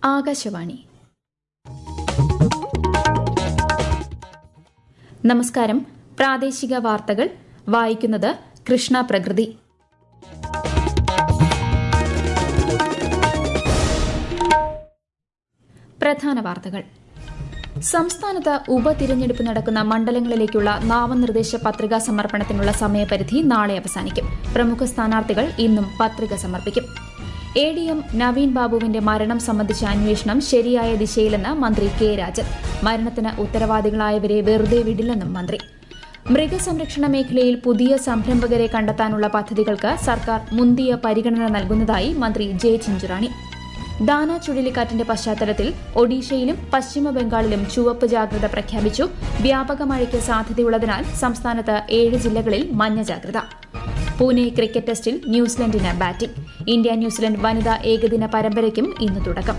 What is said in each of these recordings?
ആകാശവാണി നമസ്കാരം പ്രാദേശിക വാർത്തകൾ വായിക്കുന്നത് കൃഷ്ണ പ്രകൃതി പ്രധാന വാർത്തകൾ സംസ്ഥാനത്ത് ഉപതിരഞ്ഞെടുപ്പ് നടക്കുന്ന മണ്ഡലങ്ങളിലേക്കുള്ള നാമനിർദ്ദേശ പത്രികാ സമർപ്പണത്തിനുള്ള സമയപരിധി നാളെ അവസാനിക്കും പ്രമുഖ സ്ഥാനാർത്ഥികൾ ഇന്നും പത്രിക സമർപ്പിക്കും എ ഡി എം നവീൻ ബാബുവിന്റെ മരണം സംബന്ധിച്ച അന്വേഷണം ശരിയായ ദിശയിലെന്ന് മന്ത്രി കെ രാജൻ മരണത്തിന് ഉത്തരവാദികളായവരെ വെറുതെ വിടില്ലെന്നും മന്ത്രി മൃഗസംരക്ഷണ മേഖലയിൽ പുതിയ സംരംഭകരെ കണ്ടെത്താനുള്ള പദ്ധതികൾക്ക് സർക്കാർ മുന്തിയ പരിഗണന നൽകുന്നതായി മന്ത്രി ജെ ചിഞ്ചുറാണി ദാന ചുഴലിക്കാറ്റിന്റെ പശ്ചാത്തലത്തിൽ ഒഡീഷയിലും പശ്ചിമ ബംഗാളിലും ചുവപ്പ് ജാഗ്രത പ്രഖ്യാപിച്ചു വ്യാപക മഴയ്ക്ക് സാധ്യതയുള്ളതിനാൽ സംസ്ഥാനത്ത് ഏഴ് ജില്ലകളിൽ മഞ്ഞ ജാഗ്രത പൂനെ ക്രിക്കറ്റ് ടെസ്റ്റിൽ ന്യൂസിലൻഡിന് ബാറ്റിംഗ് ഇന്ത്യ ന്യൂസിലൻഡ് വനിതാ ഏകദിന പരമ്പരയ്ക്കും ഇന്ന് തുടക്കം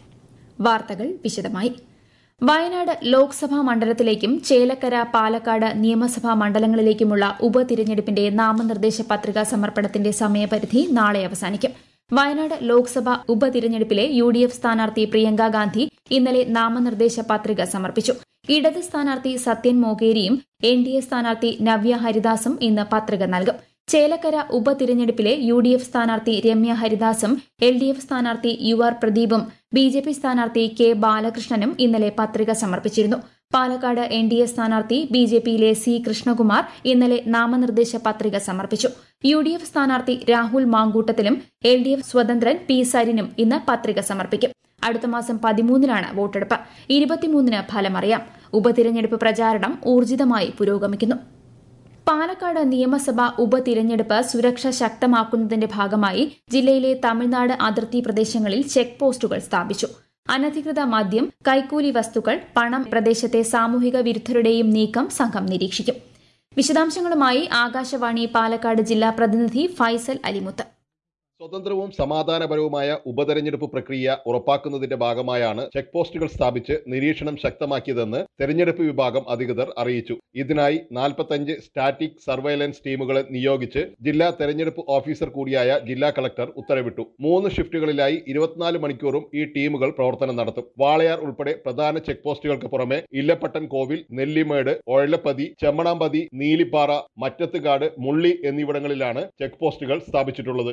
വാർത്തകൾ വിശദമായി വയനാട് ലോക്സഭാ മണ്ഡലത്തിലേക്കും ചേലക്കര പാലക്കാട് നിയമസഭാ മണ്ഡലങ്ങളിലേക്കുമുള്ള ഉപതിരഞ്ഞെടുപ്പിന്റെ നാമനിർദ്ദേശ പത്രികാ സമർപ്പണത്തിന്റെ സമയപരിധി നാളെ അവസാനിക്കും വയനാട് ലോക്സഭ ഉപതിരഞ്ഞെടുപ്പിലെ യു ഡി എഫ് സ്ഥാനാർത്ഥി പ്രിയങ്ക ഗാന്ധി ഇന്നലെ നാമനിർദ്ദേശ പത്രിക സമർപ്പിച്ചു ഇടത് സ്ഥാനാർത്ഥി സത്യൻ മോകേരിയും എൻ ഡി എ സ്ഥാനാർത്ഥി നവ്യ ഹരിദാസും ഇന്ന് പത്രിക നൽകും ചേലക്കര ഉപതിരഞ്ഞെടുപ്പിലെ യു ഡി എഫ് സ്ഥാനാർത്ഥി രമ്യ ഹരിദാസും എൽ ഡി എഫ് സ്ഥാനാർത്ഥി യു ആർ പ്രദീപും ബി ജെ പി സ്ഥാനാർത്ഥി കെ ബാലകൃഷ്ണനും ഇന്നലെ പത്രിക സമർപ്പിച്ചിരുന്നു പാലക്കാട് എൻ ഡി എ സ്ഥാനാർത്ഥി ബി ജെ പിയിലെ സി കൃഷ്ണകുമാർ ഇന്നലെ നാമനിർദ്ദേശ പത്രിക സമർപ്പിച്ചു യു ഡി എഫ് സ്ഥാനാർത്ഥി രാഹുൽ മാങ്കൂട്ടത്തിലും എൽ ഡി എഫ് സ്വതന്ത്രൻ പി സരിനും ഇന്ന് പത്രിക സമർപ്പിക്കും അടുത്ത മാസം പതിമൂന്നിനാണ് വോട്ടെടുപ്പ് ഇരുപത്തിമൂന്നിന് ഫലമറിയാം ഉപതിരഞ്ഞെടുപ്പ് പ്രചാരണം ഊർജിതമായി പുരോഗമിക്കുന്നു പാലക്കാട് നിയമസഭാ ഉപതിരഞ്ഞെടുപ്പ് സുരക്ഷ ശക്തമാക്കുന്നതിന്റെ ഭാഗമായി ജില്ലയിലെ തമിഴ്നാട് അതിർത്തി പ്രദേശങ്ങളിൽ ചെക്ക് പോസ്റ്റുകൾ സ്ഥാപിച്ചു അനധികൃത മദ്യം കൈക്കൂലി വസ്തുക്കൾ പണം പ്രദേശത്തെ സാമൂഹിക വിരുദ്ധരുടെയും നീക്കം സംഘം നിരീക്ഷിക്കും വിശദാംശങ്ങളുമായി ആകാശവാണി പാലക്കാട് ജില്ലാ പ്രതിനിധി ഫൈസൽ അലിമുത്ത് സ്വതന്ത്രവും സമാധാനപരവുമായ ഉപതെരഞ്ഞെടുപ്പ് പ്രക്രിയ ഉറപ്പാക്കുന്നതിന്റെ ഭാഗമായാണ് ചെക്ക് പോസ്റ്റുകൾ സ്ഥാപിച്ച് നിരീക്ഷണം ശക്തമാക്കിയതെന്ന് തെരഞ്ഞെടുപ്പ് വിഭാഗം അധികൃതർ അറിയിച്ചു ഇതിനായി നാൽപ്പത്തഞ്ച് സ്റ്റാറ്റിക് സർവൈലൻസ് ടീമുകളെ നിയോഗിച്ച് ജില്ലാ തെരഞ്ഞെടുപ്പ് ഓഫീസർ കൂടിയായ ജില്ലാ കളക്ടർ ഉത്തരവിട്ടു മൂന്ന് ഷിഫ്റ്റുകളിലായി ഇരുപത്തിനാല് മണിക്കൂറും ഈ ടീമുകൾ പ്രവർത്തനം നടത്തും വാളയാർ ഉൾപ്പെടെ പ്രധാന ചെക്ക് പോസ്റ്റുകൾക്ക് പുറമെ ഇല്ലപ്പട്ടൻ കോവിൽ നെല്ലിമേട് ഒഴലപ്പതി ചെമ്മണാമ്പതി നീലിപ്പാറ മറ്റത്തുകാട് മുള്ളി എന്നിവിടങ്ങളിലാണ് ചെക്ക് പോസ്റ്റുകൾ സ്ഥാപിച്ചിട്ടുള്ളത്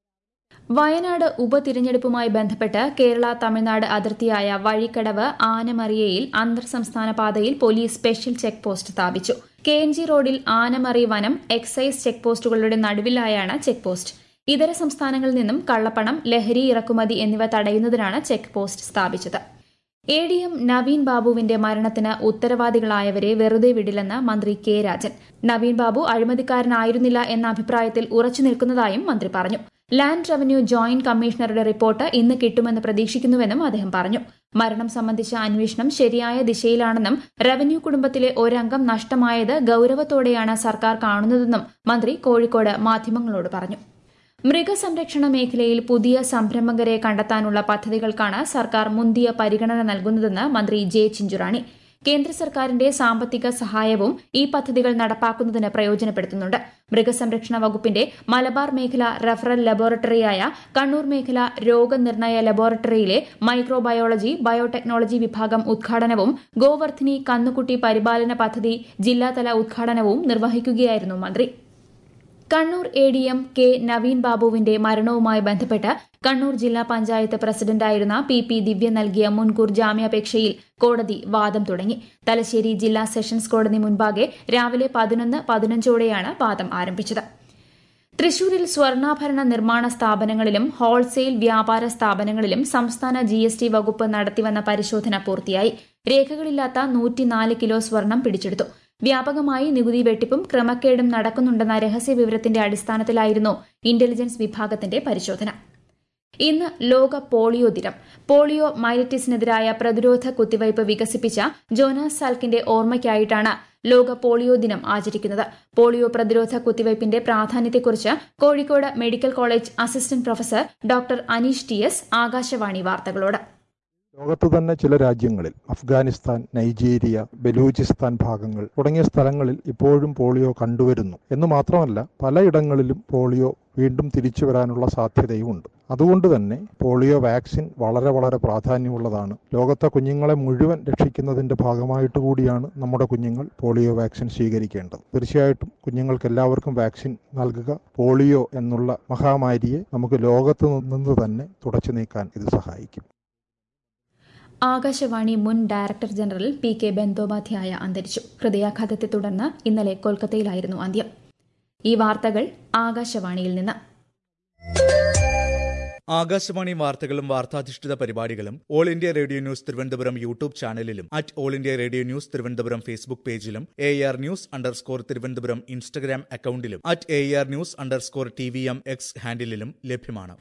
വയനാട് ഉപതിരഞ്ഞെടുപ്പുമായി ബന്ധപ്പെട്ട് കേരള തമിഴ്നാട് അതിർത്തിയായ വഴിക്കടവ് ആനമറിയയിൽ അന്തർ സംസ്ഥാന പാതയിൽ പോലീസ് സ്പെഷ്യൽ ചെക്ക് പോസ്റ്റ് സ്ഥാപിച്ചു കെ എൻ ജി റോഡിൽ ആനമറി വനം എക്സൈസ് ചെക്ക് പോസ്റ്റുകളുടെ നടുവിലായാണ് ചെക്ക് പോസ്റ്റ് ഇതര സംസ്ഥാനങ്ങളിൽ നിന്നും കള്ളപ്പണം ലഹരി ഇറക്കുമതി എന്നിവ തടയുന്നതിനാണ് ചെക്ക് പോസ്റ്റ് സ്ഥാപിച്ചത് എ ഡി എം നവീൻ ബാബുവിന്റെ മരണത്തിന് ഉത്തരവാദികളായവരെ വെറുതെ വിടില്ലെന്ന് മന്ത്രി കെ രാജൻ നവീൻ ബാബു അഴിമതിക്കാരനായിരുന്നില്ല എന്ന അഭിപ്രായത്തിൽ ഉറച്ചു നിൽക്കുന്നതായും മന്ത്രി പറഞ്ഞു ലാൻഡ് റവന്യൂ ജോയിന്റ് കമ്മീഷണറുടെ റിപ്പോർട്ട് ഇന്ന് കിട്ടുമെന്ന് പ്രതീക്ഷിക്കുന്നുവെന്നും അദ്ദേഹം പറഞ്ഞു മരണം സംബന്ധിച്ച അന്വേഷണം ശരിയായ ദിശയിലാണെന്നും റവന്യൂ കുടുംബത്തിലെ ഒരംഗം നഷ്ടമായത് ഗൌരവത്തോടെയാണ് സർക്കാർ കാണുന്നതെന്നും മന്ത്രി കോഴിക്കോട് മാധ്യമങ്ങളോട് പറഞ്ഞു മൃഗസംരക്ഷണ മേഖലയിൽ പുതിയ സംരംഭകരെ കണ്ടെത്താനുള്ള പദ്ധതികൾക്കാണ് സർക്കാർ മുന്തിയ പരിഗണന നൽകുന്നതെന്ന് മന്ത്രി ജെ ചിഞ്ചുറാണി കേന്ദ്ര സർക്കാരിന്റെ സാമ്പത്തിക സഹായവും ഈ പദ്ധതികൾ നടപ്പാക്കുന്നതിന് പ്രയോജനപ്പെടുത്തുന്നുണ്ട് മൃഗസംരക്ഷണ വകുപ്പിന്റെ മലബാർ മേഖല റഫറൽ ലബോറട്ടറിയായ കണ്ണൂർ മേഖല രോഗനിർണയ ലബോറട്ടറിയിലെ മൈക്രോബയോളജി ബയോടെക്നോളജി വിഭാഗം ഉദ്ഘാടനവും ഗോവർദ്ധിനി കന്നുകുട്ടി പരിപാലന പദ്ധതി ജില്ലാതല ഉദ്ഘാടനവും നിർവഹിക്കുകയായിരുന്നു മന്ത്രി Kannur A D M K Naveen ബാബുവിന്റെ മരണവുമായി ബന്ധപ്പെട്ട് കണ്ണൂർ ജില്ലാ പഞ്ചായത്ത് പ്രസിഡന്റായിരുന്ന പി പി ദിവ്യ നൽകിയ മുൻകൂർ ജാമ്യാപേക്ഷയിൽ കോടതി വാദം തുടങ്ങി തലശ്ശേരി ജില്ലാ സെഷൻസ് കോടതി മുൻപാകെ രാവിലെ പതിനൊന്ന് പതിനഞ്ചോടെയാണ് വാദം ആരംഭിച്ചത് തൃശൂരിൽ സ്വർണ്ണാഭരണ നിർമ്മാണ സ്ഥാപനങ്ങളിലും ഹോൾസെയിൽ വ്യാപാര സ്ഥാപനങ്ങളിലും സംസ്ഥാന ജി എസ് ടി വകുപ്പ് നടത്തിവന്ന പരിശോധന പൂർത്തിയായി രേഖകളില്ലാത്ത നൂറ്റിനാല് കിലോ സ്വർണം പിടിച്ചെടുത്തു വ്യാപകമായി നികുതി വെട്ടിപ്പും ക്രമക്കേടും നടക്കുന്നുണ്ടെന്ന രഹസ്യ വിവരത്തിന്റെ അടിസ്ഥാനത്തിലായിരുന്നു ഇന്റലിജൻസ് വിഭാഗത്തിന്റെ പരിശോധന ഇന്ന് ലോക പോളിയോ ദിനം പോളിയോ മൈലറ്റിസിനെതിരായ പ്രതിരോധ കുത്തിവയ്പ് വികസിപ്പിച്ച ജോനാസ് സാൽക്കിന്റെ ഓർമ്മയ്ക്കായിട്ടാണ് ലോക പോളിയോ ദിനം ആചരിക്കുന്നത് പോളിയോ പ്രതിരോധ കുത്തിവയ്പിന്റെ പ്രാധാന്യത്തെക്കുറിച്ച് Kozhikode medical college assistant professor doctor Aneesh T S Akashvani വാർത്തകളോട് ലോകത്ത് തന്നെ ചില രാജ്യങ്ങളിൽ അഫ്ഗാനിസ്ഥാൻ നൈജീരിയ ബലൂചിസ്ഥാൻ ഭാഗങ്ങൾ തുടങ്ങിയ സ്ഥലങ്ങളിൽ ഇപ്പോഴും പോളിയോ കണ്ടുവരുന്നു എന്ന് മാത്രമല്ല പലയിടങ്ങളിലും പോളിയോ വീണ്ടും തിരിച്ചു വരാനുള്ള സാധ്യതയുമുണ്ട് അതുകൊണ്ട് തന്നെ പോളിയോ വാക്സിൻ വളരെ വളരെ പ്രാധാന്യമുള്ളതാണ് ലോകത്തെ കുഞ്ഞുങ്ങളെ മുഴുവൻ രക്ഷിക്കുന്നതിന്റെ ഭാഗമായിട്ട് കൂടിയാണ് നമ്മുടെ കുഞ്ഞുങ്ങൾ പോളിയോ വാക്സിൻ സ്വീകരിക്കേണ്ടത് തീർച്ചയായിട്ടും കുഞ്ഞുങ്ങൾക്ക് എല്ലാവർക്കും വാക്സിൻ നൽകുക പോളിയോ എന്നുള്ള മഹാമാരിയെ നമുക്ക് ലോകത്ത് നിന്ന് തന്നെ തുടച്ചു നീക്കാൻ ഇത് സഹായിക്കും ആകാശവാണി മുൻ director general P K Bandopadhyay അന്തരിച്ചു ഹൃദയാഘാതത്തെ തുടർന്ന് ഇന്നലെ കൊൽക്കത്തയിലായിരുന്നു അന്ത്യം ഈ വാർത്തകൾ ആകാശവാണിയിൽ നിന്ന് ആകാശവാണി വാർത്തകളും വാർത്താധിഷ്ഠിത പരിപാടികളും all India radio news Thiruvananthapuram YouTube ചാനലിലും at all India radio news Thiruvananthapuram Facebook പേജിലും A R news underscore Thiruvananthapuram Instagram അക്കൌണ്ടിലും at A R news underscore T V M X ഹാൻഡിലും ലഭ്യമാണ്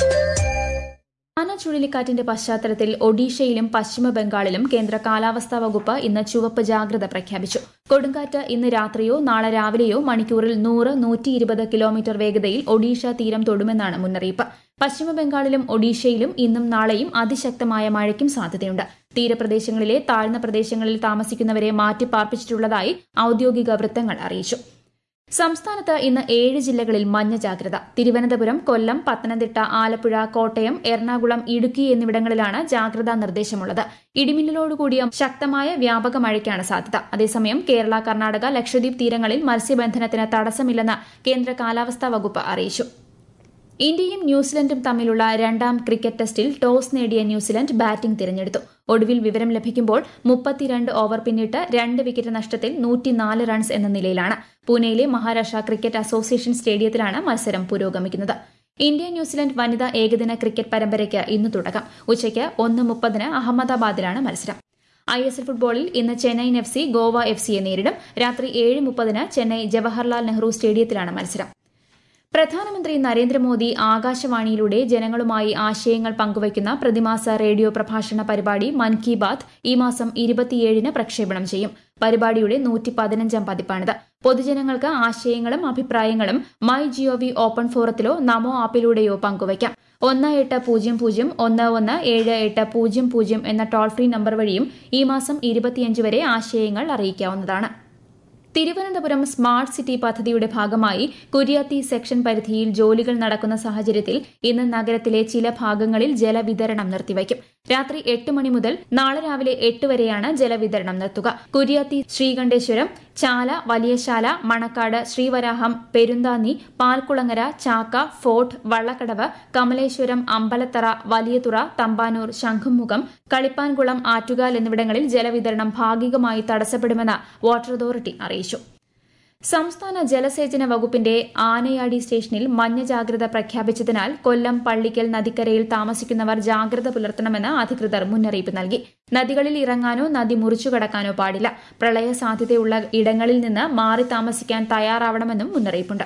ആന ചുഴലിക്കാറ്റിന്റെ പശ്ചാത്തലത്തിൽ ഒഡീഷയിലും പശ്ചിമ ബംഗാളിലും കേന്ദ്ര കാലാവസ്ഥാ വകുപ്പ് ഇന്ന് ചുവപ്പ് ജാഗ്രത പ്രഖ്യാപിച്ചു കൊടുങ്കാറ്റ് ഇന്ന് രാത്രിയോ നാളെ രാവിലെയോ മണിക്കൂറിൽ നൂറ് നൂറ്റി ഇരുപത് കിലോമീറ്റർ വേഗതയിൽ ഒഡീഷ തീരം തൊടുമെന്നാണ് മുന്നറിയിപ്പ് പശ്ചിമ ബംഗാളിലും ഒഡീഷയിലും ഇന്നും നാളെയും അതിശക്തമായ മഴയ്ക്കും സാധ്യതയുണ്ട് തീരപ്രദേശങ്ങളിലെ താഴ്ന്ന പ്രദേശങ്ങളിൽ താമസിക്കുന്നവരെ മാറ്റിപ്പാർപ്പിച്ചിട്ടുള്ളതായി ഔദ്യോഗിക വൃത്തങ്ങൾ അറിയിച്ചു സംസ്ഥാനത്ത് ഇന്ന് ഏഴ് ജില്ലകളിൽ മഞ്ഞ ജാഗ്രത തിരുവനന്തപുരം കൊല്ലം പത്തനംതിട്ട ആലപ്പുഴ കോട്ടയം എറണാകുളം ഇടുക്കി എന്നിവിടങ്ങളിലാണ് ജാഗ്രതാ നിർദ്ദേശമുള്ളത് ഇടിമിന്നലോടുകൂടിയ ശക്തമായ വ്യാപക മഴയ്ക്കാണ് സാധ്യത അതേസമയം കേരള കർണാടക ലക്ഷദ്വീപ് തീരങ്ങളിൽ മത്സ്യബന്ധനത്തിന് തടസ്സമില്ലെന്ന് കേന്ദ്ര കാലാവസ്ഥാ വകുപ്പ് അറിയിച്ചു ഇന്ത്യയും ന്യൂസിലൻഡും തമ്മിലുള്ള രണ്ടാം ക്രിക്കറ്റ് ടെസ്റ്റിൽ ടോസ് നേടിയ ന്യൂസിലൻഡ് ബാറ്റിംഗ് തിരഞ്ഞെടുത്തു ഒടുവിൽ വിവരം ലഭിക്കുമ്പോൾ മുപ്പത്തിരണ്ട് ഓവർ പിന്നിട്ട് രണ്ട് വിക്കറ്റ് നഷ്ടത്തിൽ നൂറ്റിനാല് റൺസ് എന്ന നിലയിലാണ് പൂനെയിലെ മഹാരാഷ്ട്ര ക്രിക്കറ്റ് അസോസിയേഷൻ സ്റ്റേഡിയത്തിലാണ് മത്സരം പുരോഗമിക്കുന്നത് ഇന്ത്യ ന്യൂസിലൻഡ് വനിതാ ഏകദിന ക്രിക്കറ്റ് പരമ്പരയ്ക്ക് ഇന്ന് തുടക്കം ഉച്ചയ്ക്ക് ഒന്ന് മുപ്പതിന് അഹമ്മദാബാദിലാണ് മത്സരം ഐ എസ് എൽ ഫുട്ബോളിൽ ഇന്ന് Chennaiyin F C Goa F സിയെ നേരിടും രാത്രി ഏഴ് മുപ്പതിന് ചെന്നൈ ജവഹർലാൽ നെഹ്റു സ്റ്റേഡിയത്തിലാണ് മത്സരം പ്രധാനമന്ത്രി നരേന്ദ്രമോദി ആകാശവാണിയിലൂടെ ജനങ്ങളുമായി ആശയങ്ങൾ പങ്കുവയ്ക്കുന്ന പ്രതിമാസ റേഡിയോ പ്രഭാഷണ പരിപാടി മൻ കി ബാത് ഈ മാസം ഇരുപത്തിയേഴിന് പ്രക്ഷേപണം ചെയ്യും പരിപാടിയുടെ നൂറ്റി പതിനഞ്ചാം പതിപ്പാണിത് പൊതുജനങ്ങൾക്ക് ആശയങ്ങളും അഭിപ്രായങ്ങളും മൈ ജിഒവി ഓപ്പൺ ഫോറത്തിലോ നമോ ആപ്പിലൂടെയോ പങ്കുവയ്ക്കാം ഒന്ന് എട്ട് പൂജ്യം പൂജ്യം ഒന്ന് ഒന്ന് ഏഴ് എട്ട് പൂജ്യം പൂജ്യം എന്ന ടോൾ ഫ്രീ നമ്പർ വഴിയും ഈ മാസം ഇരുപത്തിയഞ്ച് വരെ ആശയങ്ങൾ അറിയിക്കാവുന്നതാണ് തിരുവനന്തപുരം സ്മാർട്ട് സിറ്റി പദ്ധതിയുടെ ഭാഗമായി കുര്യാത്തി സെക്ഷൻ പരിധിയിൽ ജോലികൾ നടക്കുന്ന സാഹചര്യത്തിൽ ഇന്ന് നഗരത്തിലെ ചില ഭാഗങ്ങളിൽ ജലവിതരണം നിർത്തിവയ്ക്കും രാത്രി എട്ട് മണി മുതൽ നാളെ രാവിലെ എട്ട് വരെയാണ് ജലവിതരണം നിർത്തുക കുര്യാത്തി ശ്രീകണ്ഠേശ്വരം ചാല വലിയശാല മണക്കാട് ശ്രീവരാഹം പെരുന്താന്നി പാൽക്കുളങ്ങര ചാക്ക ഫോർട്ട് വള്ളക്കടവ് കമലേശ്വരം അമ്പലത്തറ വലിയതുറ തമ്പാനൂർ ശംഖുമുഖം കളിപ്പാൻകുളം ആറ്റുകാൽ എന്നിവിടങ്ങളിൽ ജലവിതരണം ഭാഗികമായി തടസ്സപ്പെടുമെന്ന് വാട്ടർ അതോറിറ്റി അറിയിച്ചു സംസ്ഥാന ജലസേചന വകുപ്പിന്റെ ആനയാടി സ്റ്റേഷനിൽ മഞ്ഞ ജാഗ്രത പ്രഖ്യാപിച്ചതിനാൽ കൊല്ലം പള്ളിക്കൽ നദിക്കരയിൽ താമസിക്കുന്നവർ ജാഗ്രത പുലർത്തണമെന്ന് അധികൃതർ മുന്നറിയിപ്പ് നൽകി നദികളിൽ ഇറങ്ങാനോ നദി മുറിച്ചു കടക്കാനോ പാടില്ല പ്രളയ സാധ്യതയുള്ള ഇടങ്ങളിൽ നിന്ന് മാറി താമസിക്കാൻ തയ്യാറാവണമെന്നും മുന്നറിയിപ്പുണ്ട്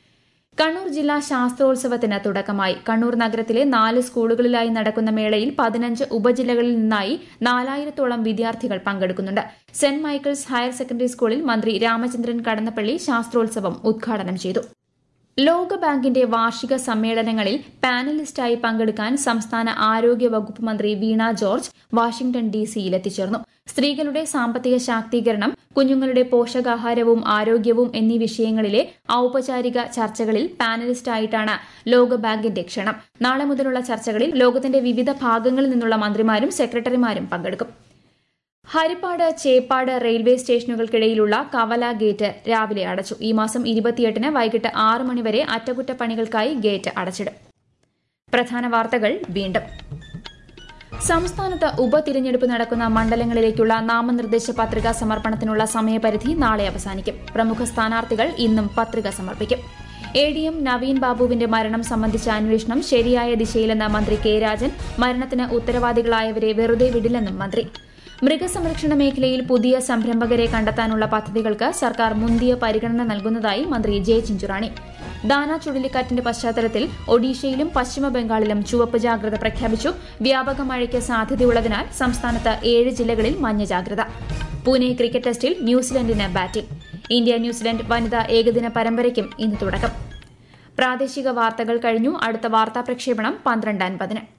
കണ്ണൂർ ജില്ലാ ശാസ്ത്രോത്സവത്തിന് തുടക്കമായി കണ്ണൂർ നഗരത്തിലെ നാല് സ്കൂളുകളിലായി നടക്കുന്ന മേളയിൽ പതിനഞ്ച് ഉപജില്ലകളിൽ നിന്നായി നാലായിരത്തോളം വിദ്യാർത്ഥികൾ പങ്കെടുക്കുന്നുണ്ട് സെന്റ് മൈക്കിൾസ് ഹയർ സെക്കൻഡറി സ്കൂളിൽ മന്ത്രി രാമചന്ദ്രൻ കടന്നപ്പള്ളി ശാസ്ത്രോത്സവം ഉദ്ഘാടനം ചെയ്തു ലോകബാങ്കിന്റെ വാർഷിക സമ്മേളനങ്ങളിൽ പാനലിസ്റ്റായി പങ്കെടുക്കാൻ സംസ്ഥാന ആരോഗ്യ വകുപ്പ് മന്ത്രി വീണ ജോർജ് വാഷിംഗ്ടൺ ഡി സിയിൽ എത്തിച്ചേർന്നു സ്ത്രീകളുടെ സാമ്പത്തിക ശാക്തീകരണം കുഞ്ഞുങ്ങളുടെ പോഷകാഹാരവും ആരോഗ്യവും എന്നീ വിഷയങ്ങളിലെ ഔപചാരിക ചർച്ചകളിൽ പാനലിസ്റ്റായിട്ടാണ് ലോകബാങ്കിന്റെ ക്ഷണം നാളെ മുതലുള്ള ചർച്ചകളിൽ ലോകത്തിന്റെ വിവിധ ഭാഗങ്ങളിൽ നിന്നുള്ള മന്ത്രിമാരും സെക്രട്ടറിമാരും പങ്കെടുക്കും ഹരിപ്പാട് ചേപ്പാട് റെയിൽവേ സ്റ്റേഷനുകൾക്കിടയിലുള്ള കവല ഗേറ്റ് രാവിലെ അടച്ചു ഈ മാസം ഇരുപത്തിയെട്ടിന് വൈകിട്ട് ആറ് മണിവരെ അറ്റകുറ്റപ്പണികൾക്കായി ഗേറ്റ് അടച്ചിടും പ്രധാന വാർത്തകൾ വീണ്ടും സംസ്ഥാനത്ത് ഉപതിരഞ്ഞെടുപ്പ് നടക്കുന്ന മണ്ഡലങ്ങളിലേക്കുള്ള നാമനിർദ്ദേശ പത്രികാ സമർപ്പണത്തിനുള്ള സമയപരിധി നാളെ അവസാനിക്കും പ്രമുഖ സ്ഥാനാർത്ഥികൾ ഇന്നും പത്രിക സമർപ്പിക്കും എ ഡി എം നവീൻ ബാബുവിന്റെ മരണം സംബന്ധിച്ച അന്വേഷണം ശരിയായ ദിശയിലെന്ന മന്ത്രി കെ രാജൻ മരണത്തിന് ഉത്തരവാദികളായവരെ വെറുതെ വിടില്ലെന്നും മന്ത്രി മൃഗസംരക്ഷണ മേഖലയിൽ പുതിയ സംരംഭകരെ കണ്ടെത്താനുള്ള പദ്ധതികൾക്ക് സർക്കാർ മുന്തിയ പരിഗണന നൽകുന്നതായി മന്ത്രി ജെ ചിഞ്ചുറാണി ദാന ചുഴലിക്കാറ്റിന്റെ പശ്ചാത്തലത്തിൽ ഒഡീഷയിലും പശ്ചിമ ബംഗാളിലും ചുവപ്പ് ജാഗ്രത പ്രഖ്യാപിച്ചു വ്യാപക മഴയ്ക്ക് സാധ്യതയുള്ളതിനാൽ സംസ്ഥാനത്ത് ഏഴ് ജില്ലകളിൽ മഞ്ഞ ജാഗ്രത പൂനെ ക്രിക്കറ്റ് ടെസ്റ്റിൽ ന്യൂസിലൻഡിന് ബാറ്റിംഗ് ഇന്ത്യ ന്യൂസിലൻഡ് വനിതാ ഏകദിന പരമ്പരയ്ക്കും ഇന്ന് തുടക്കം പ്രാദേശിക വാർത്തകൾ കഴിഞ്ഞു അടുത്ത വാർത്താ പ്രക്ഷേപണം പന്ത്രണ്ട് അൻപതിന്